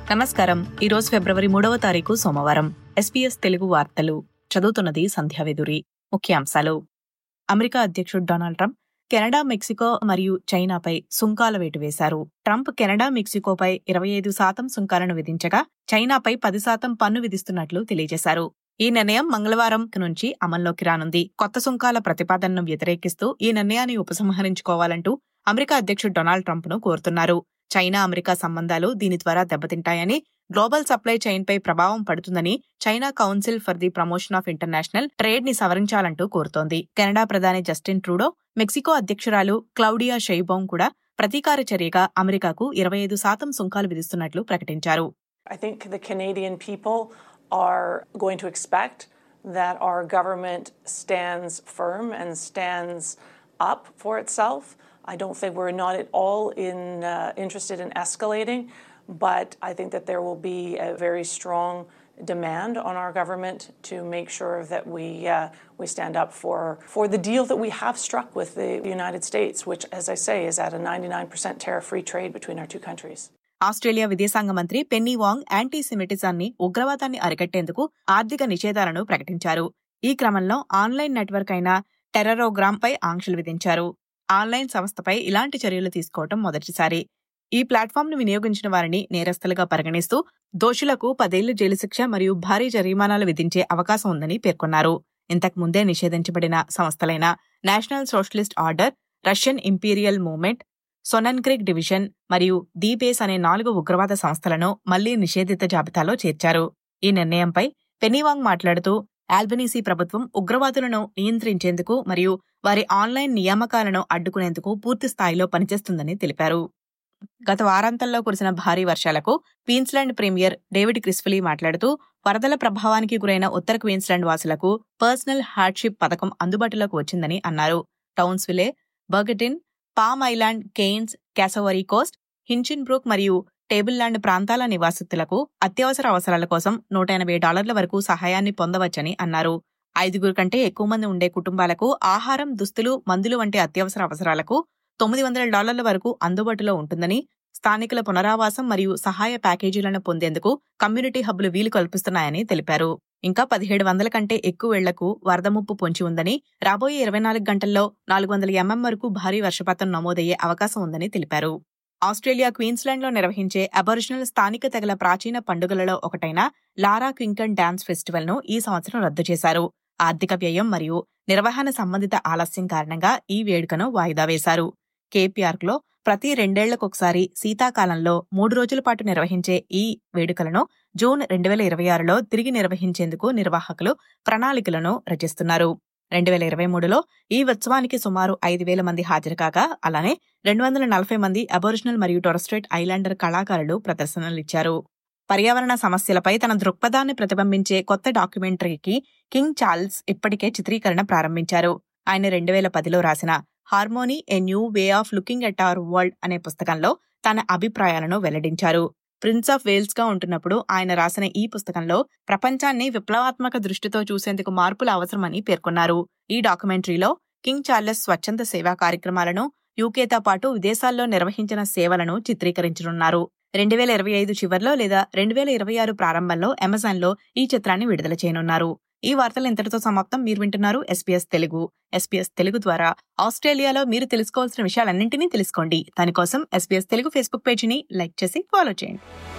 నమస్కారం ఈరోజు ఫిబ్రవరి మూడవ తారీఖు సోమవారం ఎస్పీఎస్ తెలుగు వార్తలు చదువుతున్నది సంధ్యావేదురి ముఖ్యాంశాలు అమెరికా అధ్యక్షుడు డొనాల్డ్ ట్రంప్ కెనడా మెక్సికో మరియు చైనాపై సుంకాల వేటు వేశారు ట్రంప్ కెనడా మెక్సికోపై ఇరవై ఐదు శాతం సుంకాలను విధించగా చైనాపై పది శాతం పన్ను విధిస్తున్నట్లు తెలియజేశారు ఈ నిర్ణయం మంగళవారం నుంచి అమల్లోకి రానుంది కొత్త సుంకాల ప్రతిపాదనను వ్యతిరేకిస్తూ ఈ నిర్ణయాన్ని ఉపసంహరించుకోవాలంటూ అమెరికా అధ్యక్షుడు డొనాల్డ్ ట్రంప్ ను కోరుతున్నారు చైనా అమెరికా సంబంధాలు దీని ద్వారా దెబ్బతింటాయని గ్లోబల్ సప్లై చైన్ పై ప్రభావం పడుతుందని China Council for the Promotion of International Trade ని సవరించాలంటూ కోరుతోంది కెనడా ప్రధాని జస్టిన్ ట్రూడో మెక్సికో అధ్యక్షురాలు క్లౌడియా షెయిబౌంగ్ కూడా ప్రతీకార చర్యగా అమెరికాకు ఇరవై ఐదు శాతం సుంకాలు విధిస్తున్నట్లు ప్రకటించారు I think the Canadian people are going to expect that our government stands firm and stands up for itself. I don't think we're not at all in, uh, interested in escalating, but I think that there will be a very strong demand on our government to make sure that we uh, we stand up for for the deal that we have struck with the United States, which, as I say, is at a 99% tariff-free trade between our two countries. Australia విదేశాంగ మంత్రి Penney వాంగ్ anti సెమిటిజాన్ని ఉగ్రవాదాన్ని అరికట్టేందుకు ఆర్థిక నిషేధాలను ప్రకటించారు ఈ క్రమంలో online network అయిన టెర్రరోగ్రామ్ పై ఆంక్షలు విధించారు ఆన్లైన్ సంస్థపై ఇలాంటి చర్యలు తీసుకోవడం మొదటిసారి ఈ ప్లాట్ఫామ్ ను వినియోగించిన వారిని నేరస్తులుగా పరిగణిస్తూ దోషులకు పదేళ్ల జైలు శిక్ష మరియు భారీ జరిమానాలు విధించే అవకాశం ఉందని పేర్కొన్నారు ఇంతకు ముందే నిషేధించబడిన సంస్థలైన National Socialist Order Russian Imperial Movement Sonnenkrieg Division మరియు దీపేస్ అనే నాలుగు ఉగ్రవాద సంస్థలను మళ్లీ నిషేధిత జాబితాలో చేర్చారు ఈ నిర్ణయంపై పెనీవాంగ్ మాట్లాడుతూ ఆల్బనీసీ ప్రభుత్వం ఉగ్రవాదులను నియంత్రించేందుకు మరియు వారి ఆన్లైన్ నియామకాలను అడ్డుకునేందుకు పూర్తి స్థాయిలో పనిచేస్తుందని తెలిపారు గత వారాంతంలో కురిసిన భారీ వర్షాలకు క్వీన్స్లాండ్ ప్రీమియర్ డేవిడ్ క్రిస్ఫలీ మాట్లాడుతూ వరదల ప్రభావానికి గురైన ఉత్తర క్వీన్స్లాండ్ వాసులకు పర్సనల్ హార్డ్షిప్ పథకం అందుబాటులోకి వచ్చిందని అన్నారు Townsville Burdekin Palm Island Cairns Cassowary Coast Hinchinbrook మరియు టేబుల్ ల్యాండ్ ప్రాంతాల నివాసితులకు అత్యవసర అవసరాల కోసం నూట ఎనభై డాలర్ల వరకు సహాయాన్ని పొందవచ్చని అన్నారు ఐదుగురు కంటే ఎక్కువ మంది ఉండే కుటుంబాలకు ఆహారం దుస్తులు మందులు వంటి అత్యవసర అవసరాలకు తొమ్మిది వందల డాలర్ల వరకు అందుబాటులో ఉంటుందని స్థానికుల పునరావాసం మరియు సహాయ ప్యాకేజీలను పొందేందుకు కమ్యూనిటీ హబ్లు వీలు కల్పిస్తున్నాయని తెలిపారు ఇంకా పదిహేడు వందల కంటే ఎక్కువ ఇళ్లకు వరద ముప్పు పొంచి ఉందని రాబోయే ఇరవై నాలుగు గంటల్లో నాలుగు వందల ఎంఎం వరకు భారీ వర్షపాతం నమోదయ్యే అవకాశం ఉందని తెలిపారు ఆస్ట్రేలియా క్వీన్స్లాండ్లో నిర్వహించే అబరిజినల్ స్థానిక తెగల ప్రాచీన పండుగలలో ఒకటైన లారా క్వింకన్ డాన్స్ ఫెస్టివల్ ను ఈ సంవత్సరం రద్దు చేశారు ఆర్థిక వ్యయం మరియు నిర్వహణ సంబంధిత ఆలస్యం కారణంగా ఈ వేడుకను వాయిదా వేశారు కేపీఆర్క్ లో ప్రతి రెండేళ్లకొకసారి శీతాకాలంలో మూడు రోజుల పాటు నిర్వహించే ఈ వేడుకలను జూన్ రెండు వేల ఇరవై ఆరులో తిరిగి నిర్వహించేందుకు నిర్వాహకులు ప్రణాళికలను రచిస్తున్నారు రెండు వేల ఇరవై మూడులో ఈ ఉత్సవానికి సుమారు ఐదు వేల మంది హాజరు కాగా అలానే రెండు వందల నలభై మంది అబోరిజినల్ మరియు టొరస్ట్రేట్ ఐలాండర్ కళాకారులు ప్రదర్శనలిచ్చారు పర్యావరణ సమస్యలపై తన దృక్పథాన్ని ప్రతిబింబించే కొత్త డాక్యుమెంటరీకి కింగ్ చార్ల్స్ ఇప్పటికే చిత్రీకరణ ప్రారంభించారు ఆయన రెండు వేల పదిలో రాసిన harmony a new way of looking at our world అనే పుస్తకంలో తన అభిప్రాయాలను వెల్లడించారు ప్రిన్స్ ఆఫ్ వేల్స్ గా ఉంటున్నప్పుడు ఆయన రాసిన ఈ పుస్తకంలో ప్రపంచాన్ని విప్లవాత్మక దృష్టితో చూసేందుకు మార్పులు అవసరమని పేర్కొన్నారు ఈ డాక్యుమెంటరీలో కింగ్ చార్లెస్ స్వచ్ఛంద సేవా కార్యక్రమాలను యూకేతో పాటు విదేశాల్లో నిర్వహించిన సేవలను చిత్రీకరించనున్నారు రెండు వేల ఇరవై ఐదు చివరిలో లేదా రెండు వేల ఇరవై ఆరు ప్రారంభంలో అమెజాన్లో ఈ చిత్రాన్ని విడుదల చేయనున్నారు ఈ వార్తలు ఇంతటితో సమాప్తం మీరు వింటున్నారు ఎస్పీఎస్ తెలుగు ఎస్పీఎస్ తెలుగు ద్వారా ఆస్ట్రేలియాలో మీరు తెలుసుకోవాల్సిన విషయాలన్నింటినీ తెలుసుకోండి దానికోసం ఎస్పీఎస్ తెలుగు ఫేస్బుక్ పేజీని లైక్ చేసి ఫాలో చేయండి